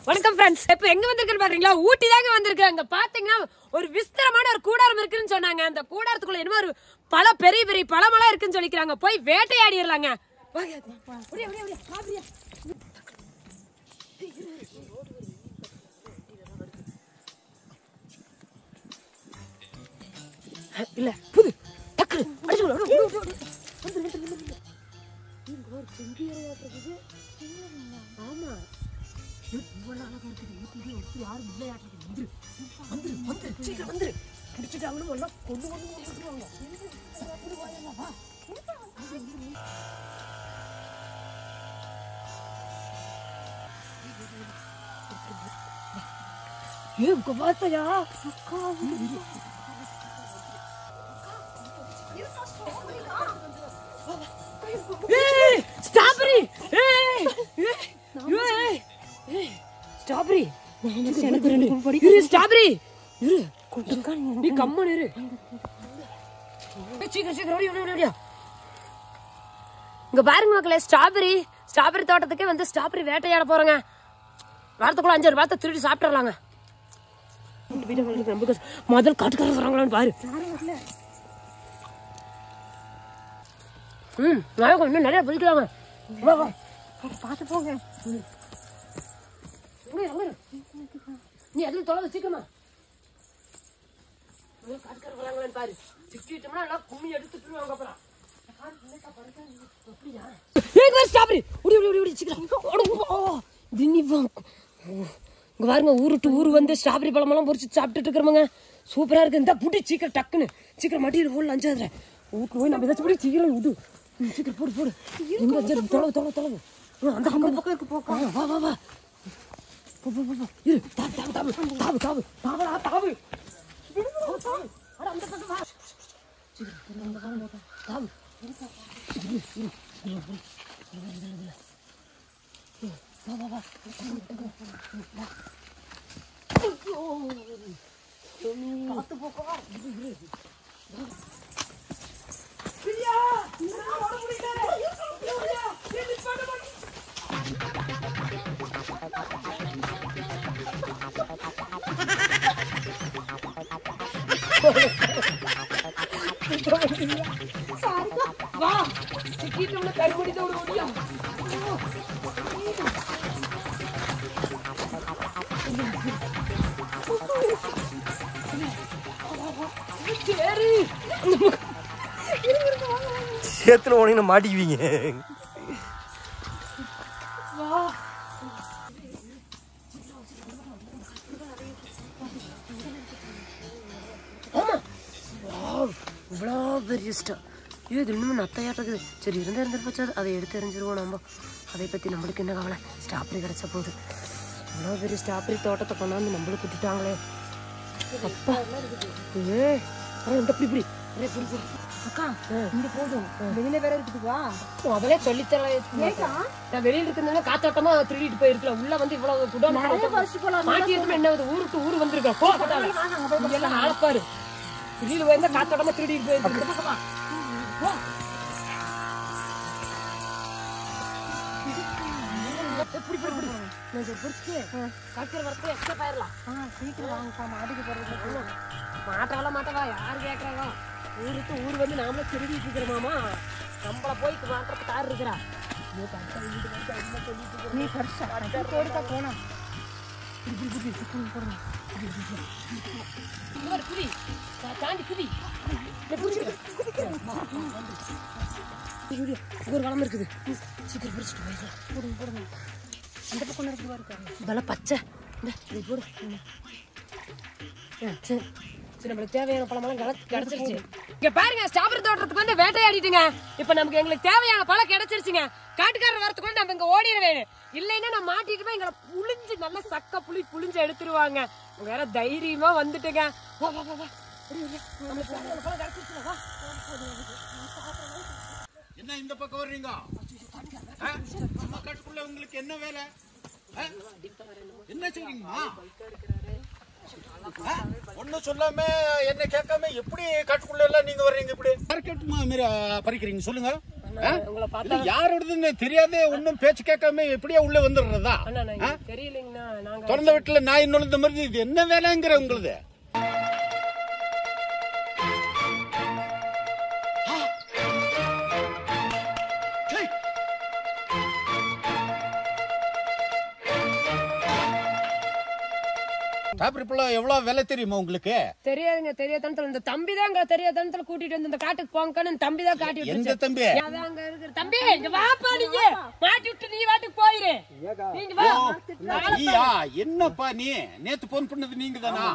வணக்கம் ஃப்ரெண்ட்ஸ் இப்போ எங்க வந்திருக்குன்னு பாத்தீங்களா ஊட்டி தாங்க வந்திருக்கு அங்க பாத்தீங்கன்னா ஒரு விஸ்தரமான ஒரு கூடாரம் இருக்குன்னு சொன்னாங்க அந்த கூடாரத்துக்குள்ள என்னமோ ஒரு பல பெரிய பெரிய பழமெல்லாம் இருக்குன்னு சொல்லிக்கிறாங்க போய் வேட்டையாடிடலாங்க வாங்க. ஓடியா, ஓடியா, ஓடியா. வா, ஓடியா. இல்ல புது டக்கு அடிச்சு விடு, விடு, விடு, விடு. வந்துரு, வந்துரு, வந்துரு, வந்துரு. இங்க ஒரு செங்கி இலையாட்டம் இருக்குது. ஆமா இவ்வளவு அழகா இருக்குது வீட்டுலயே ஒருத்தர் யாரும் இல்லையாட்டம் இருக்குது. வந்துரு வந்துரு வந்துரு சீக்கிரம் வந்துரு பிடிச்சிட்டாங்கன்னு எல்லாம் கொண்டு கொண்டு வந்துருவாங்க ஏ உங்க பார்த்தையா அக்கா ஏய் ஸ்ட்ராபெரி ஏய் ஏய் ஏய் ஸ்ட்ராபெரி எனக்கு ரெண்டு இரு ஸ்ட்ராபெரி இரு நீ கம்மன் இரு ஏய், சீக்கிரம் சீக்கிரம் ஓடி ஓடி ஓடி ஓடியா இங்க பாருங்க மக்களே ஸ்ட்ராபெரி ஸ்ட்ராபெரி தோட்டத்துக்கே வந்து ஸ்ட்ராபெரி வேட்டையாட போறோங்க வாரத்துக்குள்ள அஞ்சாறு வாரத்தை திருடி சாப்பிட்டுறலாங்க முதல் காட்டுக்காரர் வராங்களான்னு பாரு ம் நிறைய இன்னும் நிறைய பிடிக்கலாங்க வா வா பார்த்து போங்க அங்க இரு, அங்க இரு. நீ அதுல தொலை சீக்கிரமா முதல் காட்டுக்காரர் வராங்களான்னு பாரு சிக்கிட்டோம்னா எல்லாம் கும்மி எடுத்துட்டுருவாங்க அப்புறம் ஏய் வேற ஸ்டாப்ரி ஓடி ஓடி ஓடி ஓடி சீக்கிரம் ஓடு, ஓ தின்னி வா இங்க பாருங்க ஊரு விட்டு ஊர் வந்து ஸ்ட்ராபெரி பழமெல்லாம் பொரிச்சு சாப்பிட்டுட்டு இருக்கிறவங்க சூப்பரா இருக்கு இந்த புடி சீக்கிரம் டக்குன்னு சீக்கிரம் மட்டியில் போடல அஞ்சாதுல வீட்டு போய் நம்ம ஏதாச்சும் போய் சீக்கிரம் விடு ம், சீக்கிரம் போடு போடு எங்க அஞ்சாது தொலைவு தொலைவு தொலைவு ஆ, அந்த பக்கம் பக்கம் இருக்கு போக்கா வா வா வா போ போ போ போ இரு தாவு தாவு தாவு தாவு தாவு தாவடா தாவு தாவு, தாவு. அட, அந்த பக்கம் வா சீக்கிரம் அந்த பக்கம் போ, தாவு இரு, இரு, இரு, இரு, இரு, இரு, இரு, இரு. இரு, வா வா வா காத்து போக்கா இரு, இரு. பிரியா நான் ஓட முடியல பிரியா நீ பண்ண மாட்டே வா சிக்கிட்டோம்னா கருமடி தோடு ஓடியா சரி சேத்துல போனீங்கன்னா மாட்டிக்குவீங்க இவ்வளோ பெரிய இஷ்டம் ஐயோ இது இன்னும் நத்தையாட்டம் இருக்குது சரி இருந்தா இருந்து போச்சு அதை எடுத்து எறிஞ்சிருவோம் நம்ம அதை பற்றி நம்மளுக்கு என்ன கவலை ஸ்ட்ராபெரி கிடச்ச போகுது இவ்வளோ பெரிய ஸ்ட்ராபெரி தோட்டத்தை கொண்டாந்து நம்மளுக்கு விட்டுட்டாங்களே அப்பா ஏ அட, இந்த இப்படி இப்படி அரே, புடி, புடி. அக்கா இங்க போதும் வெளியில வேற இருக்குது வா முதலே சொல்லித்தர நான் வெளியில இருக்கிறதுனால காத்தோட்டமா திருடிட்டு போயிருக்கலாம் உள்ள வந்து இவ்வளவு குடோன் பறிச்சு போலாம். மாட்டி எடுத்து என்ன ஆகுது? ஊருக்கு ஊர் வந்திருக்கோம் போ போட்டாங்க இங்க எல்லாம் ஆளப்பாரு வெளியில போயிருந்தா காத்தோட்டமா திருடிட்டு போயிருக்கு இந்த பக்கம் வா. போ. ஏய், புடி, புடி, புடி. நான் இதை பிடிச்சிட்டு, காய்ச்சல் வரப்போ escape ஆயிரலாம். ஆ சீக்கிரம் வாங்கக்கா மாட்டுக்கு போறது மாட்டாளா மாட்டவா யார் கேக்குறாங்க ஊருக்கு ஊர் வந்து நாமளே திருடிட்டு இருக்கிறோமாமா நம்மள போய் மாட்டுறதுக்கு யார் இருக்கிறா ஐயோ, கரெக்டா வீட்டு வந்து அதிகமா சொல்லிட்டு இருக்கிற. நீ பறிச்சா போடுக்கா போனோம் இங்க பாரு, குதி தா- தாண்டி குதி இங்க புடிச்சுக்க. இங்க இரு, இங்க ஒரு வளம் இருக்குது சீக்கிரம் பிடிச்சிட்டு போயிடலாம் போடுங்க போடுங்க அந்த பக்கம் இருக்கு பாருக்கா இதெல்லாம் பச்சை இந்த இது போடு ஆ, சரி சரி நம்மளுக்கு தேவையான பழமெல்லாம் கிடை- கிடைச்சிருச்சு இங்க பாருங்க ஸ்ட்ராபெரி தோட்டத்துக்கு வந்து வேட்டையாடிட்டுங்க இப்ப நமக்கு எங்களுக்கு தேவையான பழம் கிடைச்சிருச்சுங்க காட்டுக்காரர் வரத்துக்குள்ள நம்ம இங்க ஓடிட வேணும் இல்லைன்னா நான் மாட்டிட்டு போய் எங்களை புளிஞ்சு நல்ல சக்க புளி புளிஞ்சு எடுத்துருவாங்க வேற தைரியமா வந்துட்டுங்க வா வா வா வா ஓடி, ஓடி. நம்மளுக்கு தேவையான பழம் கிடைச்சிருச்சுல, வா என்ன இந்த பக்கம் வர்றீங்க ஆ? நம்ம காட்டுக்குள்ள உங்களுக்கு என்ன வேலை ஆ? என்ன செய்றீங்கம்மா ஒன்னும் சொல்லாம என்ன கேட்காம எப்படி காட்டுக்குள்ள எல்லாம் நீங்க வர்றீங்க இப்படி மார்க்கெட் மாரி பறிக்கிறீங்க சொல்லுங்க உங்களை பார்த்தா இல்ல யாரோடதுன்னு தெரியாதே ஒன்னும் பேச்சு கேட்காம எப்படியா உள்ள வந்துடுறதா அண்ணா நான் எங்களுக்கு தெரியலைங்கண்ணா நாங்க திறந்த வீட்டுல நாய் நுழைந்த மாதிரி இது என்ன வேலைங்கிற உங்களுது டாப்ரி பழம் எவ்வளவு விலை தெரியுமா உங்களுக்கு தெரியாதுங்க தெரியாதனத்துல இந்த தம்பி தான் தெரியாதனத்துல கூட்டிட்டு வந்து இந்த காட்டுக்கு போங்கன்னு தம்பி தான் காட்டி எந்த விட்டுருச்சு. தம்பி அதான் அங்க இருக்கிற தம்பி இங்க வாப்பா நீங்க மாட்டி விட்டு நீ வாட்டுக்கு போயிரு நீங்க வா ஐயா என்னப்பா நீ நேத்து போன் பண்ணது நீங்க தானா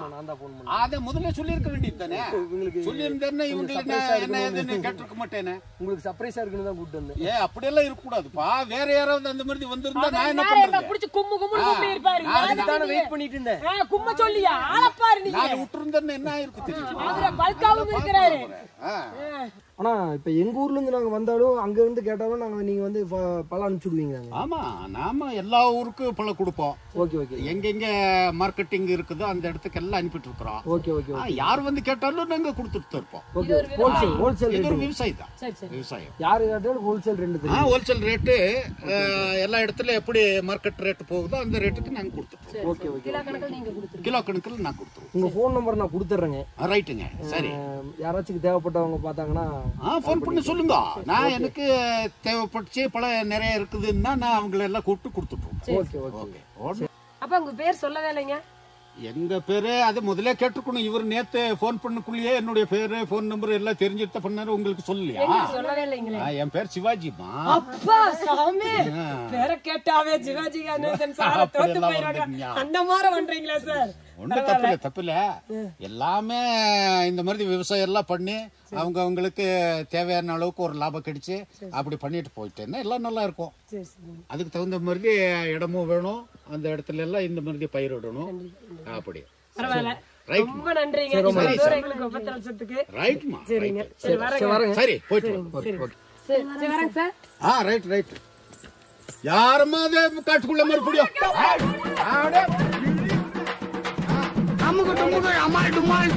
அத முதல்ல சொல்லிருக்க வேண்டியது தானே சொல்லி இருந்தேன்னா இவங்களை நான் என்ன ஏதுன்னு கேட்டிருக்க மாட்டேனே உங்களுக்கு சர்ப்ரைஸா இருக்குன்னு தான் கூப்பிட்டு வந்தேன் ஏ அப்படியெல்லாம் இருக்க கூடாதுப்பா வேற யாராவது அந்த மாதிரி வந்திருந்தா நான் என்ன யாரை எங்க பண்றது புடிச்சு கும்மு கும்மு கும்மி இருப்பாரு நான் யாரு தானே நீங்க? வெயிட் பண்ணிட்டு இருந்தேன் ஆ, கும்ம சொல்லியா ஆளப்பாரு நீங்க நான் விட்டுருந்தேன்னா என்ன ஆயிருக்கு தெரியுமா அதுல பல்காவும் இருக்கிறாரு ஆ. ஆ. ஆனா இப்ப எங்க ஊர்ல இருந்து நாங்க வந்தாலும் அங்க இருந்து கேட்டாலும் நாங்க நீங்க வந்து ப- பழம் அனுப்பிச்சு விடுவீங்க ஆமா நாம எல்லா ஊருக்கும் பழம் கொடுப்போம் ஓகே ஓகே எங்கெங்க மார்க்கெட்டிங் இருக்குதோ அந்த இடத்துக்கு எல்லாம் அனுப்பிட்டு இருக்கிறோம் ஓகே ஓகே ஆ, யார் வந்து கேட்டாலும் நாங்க கொடுத்துட்டு தான் இருப்போம் ஓகே ஹோல்சேல் ஹோல்சேல் இது ரேட் ஒரு விவசாயி தான் சரி சரி விவசாயம் யாரு கேட்டாலும் ஹோல்சேல் ரெண்டு ஆ தெரியும் ஹோல்சேல் ரேட்டு எல்லா இடத்துல எப்படி மார்க்கெட் ரேட் போகுதோ அந்த ரேட்டுக்கு நாங்க கொடுத்துருவோம் ஓகே ஓகே கிலோ கணக்கில் நீங்க கொடுத்துருங்க கிலோ கணக்கில் நான் கொடுத்துருவோம் உங்க ஃபோன் நம்பர் நான் கொடுத்துட்றேங்க ஆ, ரைட்டுங்க சரி அஹ், யாராச்சும் தேவைப்பட்டவங்க பார்த்தாங்கன்னா ஆ ஃபோன் பண்ணி சொல்லுங்க நான் எனக்கு தேவைப்பட்டுச்சு பழம் நிறைய இருக்குதுன்னா நான் அவங்கள எல்லாம் கூப்பிட்டு கொடுத்துட்ருவோம் ஓகே ஓகே ஓகே ஓகே. அப்ப உங்க பேர் சொல்லவே இல்லைங்க எங்க பேரு அது முதல்ல கேட்டுக்கணும் இவர் நேத்து ஃபோன் பண்ணக்குள்ளேயே என்னுடைய பேரு ஃபோன் நம்பர் எல்லாம் தெரிஞ்சுட்டு தான் பண்ணாரு உங்களுக்கு சொல்லலையா சொல்லவே இல்லைங்களே ஆ, என் பேர் சிவாஜிமா அப்பா சாமி பேரை கேட்டாவே சிவாஜி கணேசன் சார தோத்து அப்படியெல்லாம் போயிடுறாங்க வந்துடுங்க. அந்த மாதிரி பண்றீங்களா சார் ஒன்றும் தப்பில்ல தப்பில்ல எல்லாமே இந்த மாதிரி விவசாயம் எல்லாம் பண்ணி அவங்க அவங்களுக்கு தேவையான அளவுக்கு ஒரு லாபம் கிடைச்சு அப்படி பண்ணிட்டு போயிட்டேன்னா எல்லாம் நல்லா இருக்கும் சரி சரி அதுக்கு தகுந்த மாதிரி இடமும் வேணும் அந்த இடத்துல எல்லாம் இந்த மாதிரி பயிரிடணும் அப்படி பரவாயில்ல ரைட் ரொம்ப நன்றிங்க இவ்வளவு தூரம் எங்களுக்கு ஒப்பத்த லட்சத்துக்கு ரைட்மா சரிங்க சரி வரேங்க சரி போயிட்டு வாங்க. சரி சரி சரி வரேங்க சார் ஆ ரைட் ரைட் யாருமா அதே காட்டுக்குள்ள மறுபடியும்